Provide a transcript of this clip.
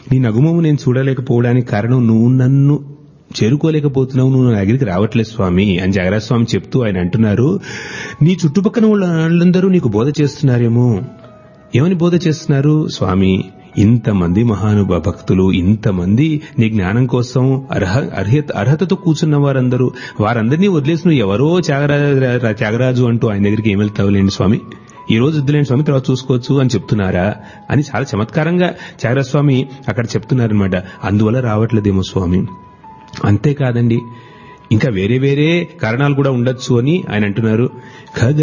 నీ నగుమము నేను చూడలేకపోవడానికి కారణం నువ్వు నన్ను చేరుకోలేకపోతున్నావు నువ్వు నా దగ్గరికి రావట్లేదు స్వామి అని జగరాజ్ స్వామి చెప్తూ ఆయన అంటున్నారు నీ చుట్టుపక్కల వాళ్ళందరూ నీకు బోధ చేస్తున్నారేమో ఏమని బోధ చేస్తున్నారు స్వామి ఇంతమంది మహానుభ భక్తులు ఇంతమంది నీ జ్ఞానం కోసం అర్హ అర్హత అర్హతతో కూర్చున్న వారందరూ వారందరినీ వదిలేసి నువ్వు ఎవరో త్యాగరాజు త్యాగరాజు అంటూ ఆయన దగ్గరికి ఏం వెళ్తావులేండి స్వామి ఈ రోజు వద్దులేండి స్వామి తర్వాత చూసుకోవచ్చు అని చెప్తున్నారా అని చాలా చమత్కారంగా త్యాగరాజ స్వామి అక్కడ చెప్తున్నారనమాట అందువల్ల రావట్లేదేమో స్వామి అంతేకాదండి ఇంకా వేరే వేరే కారణాలు కూడా ఉండొచ్చు అని ఆయన అంటున్నారు ఖగ